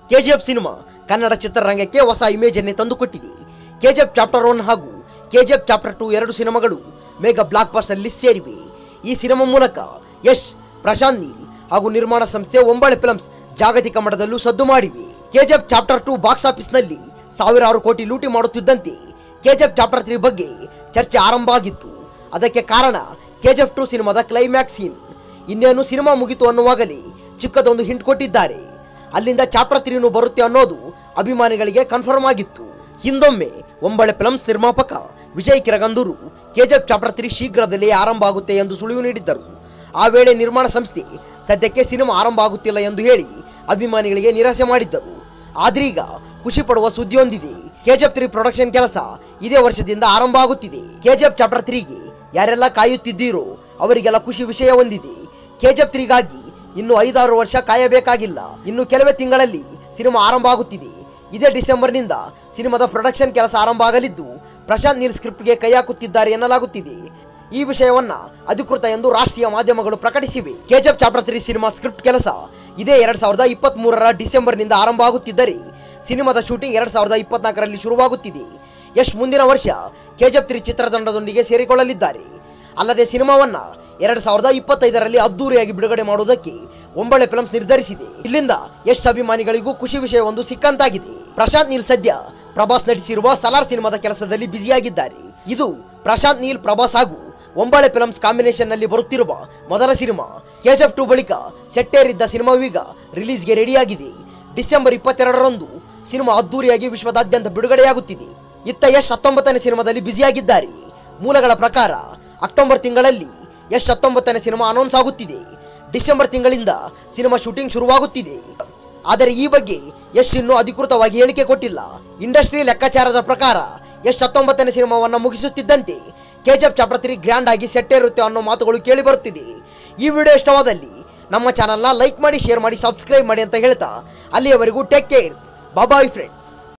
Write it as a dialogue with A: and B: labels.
A: KGF cinema Kannada ಚಿತ್ರರಂಗಕ್ಕೆ ಹೊಸ image ಅನ್ನೇ ತಂದುಕೊಟ್ಟಿದೆ ಕೆಜಿಎಫ್ ಚಾಪ್ಟರ್ ಒನ್ ಹಾಗೂ ಕೆಜಿಎಫ್ ಚಾಪ್ಟರ್ ಟು ಎರಡು ಸಿನಿಮಾಗಳು ಮೇಗಾ ಬ್ಲಾಕ್ ಬಸ್ಟರ್ ಲಿಸ್ಟ್ ಸೇರಿವೆ ಈ ಸಿನಿಮಾ ಮೂಲಕ ಯಶ್ ಪ್ರಶಾಂತ್ ನೀಲ್ ಹಾಗೂ ನಿರ್ಮಾಣ ಸಂಸ್ಥೆ ಒಂಬಳೆ ಫಿಲ್ಮ್ಸ್ ಜಾಗತಿಕ ಮಟ್ಟದಲ್ಲೂ ಸದ್ದು ಮಾಡಿವೆ ಕೆಜಿಎಫ್ ಚಾಪ್ಟರ್ ಟು ಬಾಕ್ಸ್ ಆಫೀಸ್ನಲ್ಲಿ ಸಾವಿರಾರು ಕೋಟಿ ಲೂಟಿ ಮಾಡುತ್ತಿದ್ದಂತೆ ಕೆಜಿಎಫ್ ಚಾಪ್ಟರ್ ತ್ರೀ ಬಗ್ಗೆ ಚರ್ಚೆ ಆರಂಭ ಆಗಿತ್ತು ಅದಕ್ಕೆ ಕಾರಣ ಕೆಜಿಎಫ್ ಟು ಸಿನಿಮಾದ ಕ್ಲೈಮ್ಯಾಕ್ಸ್ ಸೀನ್ ಇನ್ನೇನು ಸಿನಿಮಾ ಮುಗಿತು ಅನ್ನುವಾಗಲೇ ಚಿಕ್ಕದೊಂದು ಹಿಂಟ್ ಕೊಟ್ಟಿದ್ದಾರೆ ಅಲ್ಲಿಂದ ಚಾಪ್ಟರ್ ತ್ರೀನು ಬರುತ್ತೆ ಅನ್ನೋದು ಅಭಿಮಾನಿಗಳಿಗೆ ಕನ್ಫರ್ಮ್ ಆಗಿತ್ತು ಹಿಂದೊಮ್ಮೆ ಒಂಬಳೆ ಫಿಲ್ಮ್ಸ್ ನಿರ್ಮಾಪಕ Vijay Kiragandur KGF chapter three ಶೀಘ್ರದಲ್ಲೇ ಆರಂಭ ಆಗುತ್ತೆ ಎಂದು ಸುಳಿವು ನೀಡಿದ್ದರು ಆ ವೇಳೆ ನಿರ್ಮಾಣ ಸಂಸ್ಥೆ ಸದ್ಯಕ್ಕೆ ಸಿನಿಮಾ ಆರಂಭ ಆಗುತ್ತಿಲ್ಲ ಎಂದು ಹೇಳಿ ಅಭಿಮಾನಿಗಳಿಗೆ ನಿರಾಸೆ ಮಾಡಿದ್ದರು ಆದ್ರೀಗ ಖುಷಿ ಪಡುವ ಸುದ್ದಿಯೊಂದಿದೆ ಕೆಜಿಎಫ್ ತ್ರೀ ಪ್ರೊಡಕ್ಷನ್ ಕೆಲಸ ಇದೇ ವರ್ಷದಿಂದ ಆರಂಭ ಆಗುತ್ತಿದೆ ಕೆಜಿಎಫ್ ಚಾಪ್ಟರ್ ತ್ರೀಗೆ ಯಾರೆಲ್ಲ ಕಾಯುತ್ತಿದ್ದೀರೋ ಅವರಿಗೆಲ್ಲ ಖುಷಿ ವಿಷಯ ಹೊಂದಿದೆ ಕೆಜಿಎಫ್ ತ್ರೀಗಾಗಿ ಇನ್ನು ಐದಾರು ವರ್ಷ ಕಾಯಬೇಕಾಗಿಲ್ಲ ಇನ್ನು ಕೆಲವೇ ತಿಂಗಳಲ್ಲಿ ಸಿನಿಮಾ ಆರಂಭ ಆಗುತ್ತಿದೆ ಇದೇ ಡಿಸೆಂಬರ್ನಿಂದ ಸಿನಿಮಾದ ಪ್ರೊಡಕ್ಷನ್ ಕೆಲಸ ಆರಂಭ ಆಗಲಿದ್ದು ಪ್ರಶಾಂತ್ ನೀಲ್ ಸ್ಕ್ರಿಪ್ಟ್ಗೆ ಕೈ ಹಾಕುತ್ತಿದ್ದಾರೆ ಎನ್ನಲಾಗುತ್ತಿದೆ ಈ ವಿಷಯವನ್ನ ಅಧಿಕೃತ ಎಂದು ರಾಷ್ಟ್ರೀಯ ಮಾಧ್ಯಮಗಳು ಪ್ರಕಟಿಸಿವೆ KGF chapter three cinema script ಕೆಲಸ ಇದೇ ಎರಡ್ ಸಾವಿರದ ಇಪ್ಪತ್ತ್ ಮೂರರ ಡಿಸೆಂಬರ್ನಿಂದ ಆರಂಭ ಆಗುತ್ತಿದ್ದರೆ ಸಿನಿಮಾದ ಶೂಟಿಂಗ್ ಎರಡ್ ಸಾವಿರದ ಇಪ್ಪತ್ನಾಲ್ಕರಲ್ಲಿ ಶುರುವಾಗುತ್ತಿದೆ ಯಶ್ ಮುಂದಿನ ವರ್ಷ ಕೆಜಿಎಫ್ ತ್ರೀ ಚಿತ್ರತಂಡದೊಂದಿಗೆ ಸೇರಿಕೊಳ್ಳಲಿದ್ದಾರೆ ಅಲ್ಲದೆ ಸಿನಿಮಾವನ್ನ ಎರಡ್ ಸಾವಿರದ ಇಪ್ಪತ್ತೈದರಲ್ಲಿ ಅದ್ದೂರಿಯಾಗಿ ಬಿಡುಗಡೆ ಮಾಡುವುದಕ್ಕೆ ಒಂಬಳೆ ಫಿಲ್ಮ್ಸ್ ನಿರ್ಧರಿಸಿದೆ ಇಲ್ಲಿಂದ ಯಶ್ ಅಭಿಮಾನಿಗಳಿಗೂ ಖುಷಿ ವಿಷಯ ಒಂದು ಸಿಕ್ಕಂತಾಗಿದೆ ಪ್ರಶಾಂತ್ ನೀಲ್ ಸದ್ಯ ಪ್ರಭಾಸ್ ನಟಿಸಿರುವ ಸಲಾರ್ ಸಿನಿಮಾದ ಕೆಲಸದಲ್ಲಿ ಬ್ಯುಸಿಯಾಗಿದ್ದಾರೆ ಇದು ಪ್ರಶಾಂತ್ ನೀಲ್ ಪ್ರಭಾಸ್ ಹಾಗೂ ಒಂಬಳೆ ಫಿಲ್ಮ್ಸ್ ಕಾಂಬಿನೇಷನ್ ನಲ್ಲಿ ಬರುತ್ತಿರುವ ಮೊದಲ ಸಿನಿಮಾ ಕೆಜಿಎಫ್ ಟು ಬಳಿಕ ಸೆಟ್ಟೇರಿದ್ದ ಸಿನಿಮಾವೀಗ ರಿಲೀಸ್ಗೆ ರೆಡಿಯಾಗಿದೆ ಡಿಸೆಂಬರ್ ಇಪ್ಪತ್ತೆರಡರಂದು ಸಿನಿಮಾ ಅದ್ದೂರಿಯಾಗಿ ವಿಶ್ವದಾದ್ಯಂತ ಬಿಡುಗಡೆಯಾಗುತ್ತಿದೆ ಇತ್ತ ಯಶ್ ಹತ್ತೊಂಬತ್ತನೇ ಸಿನಿಮಾದಲ್ಲಿ ಬ್ಯುಸಿಯಾಗಿದ್ದಾರೆ ಮೂಲಗಳ ಪ್ರಕಾರ ಅಕ್ಟೋಬರ್ ತಿಂಗಳಲ್ಲಿ ಯಶ್ ಹತ್ತೊಂಬತ್ತನೇ ಸಿನಿಮಾ ಅನೌನ್ಸ್ ಆಗುತ್ತಿದೆ ಡಿಸೆಂಬರ್ ತಿಂಗಳಿಂದ ಸಿನಿಮಾ ಶೂಟಿಂಗ್ ಶುರುವಾಗುತ್ತಿದೆ ಆದರೆ ಈ ಬಗ್ಗೆ ಯಶ್ ಇನ್ನೂ ಅಧಿಕೃತವಾಗಿ ಹೇಳಿಕೆ ಕೊಟ್ಟಿಲ್ಲ ಇಂಡಸ್ಟ್ರಿ ಲೆಕ್ಕಾಚಾರದ ಪ್ರಕಾರ ಯಶ್ ಹತ್ತೊಂಬತ್ತನೇ ಸಿನಿಮಾವನ್ನ ಮುಗಿಸುತ್ತಿದ್ದಂತೆ ಕೆಜಿಎಫ್ ಚಾಪ್ಟರ್ ತ್ರೀ ಗ್ರ್ಯಾಂಡ್ ಆಗಿ ಸೆಟ್ಟೇರುತ್ತೆ ಅನ್ನೋ ಮಾತುಗಳು ಕೇಳಿ ಬರುತ್ತಿದೆ ಈ ವಿಡಿಯೋ ಇಷ್ಟವಾದಲ್ಲಿ ನಮ್ಮ ಚಾನಲ್ನ ಲೈಕ್ ಮಾಡಿ ಶೇರ್ ಮಾಡಿ ಸಬ್ಸ್ಕ್ರೈಬ್ ಮಾಡಿ ಅಂತ ಹೇಳ್ತಾ ಅಲ್ಲಿಯವರೆಗೂ ಟೇಕ್ ಕೇರ್ ಬಾಯ್ ಫ್ರೆಂಡ್ಸ್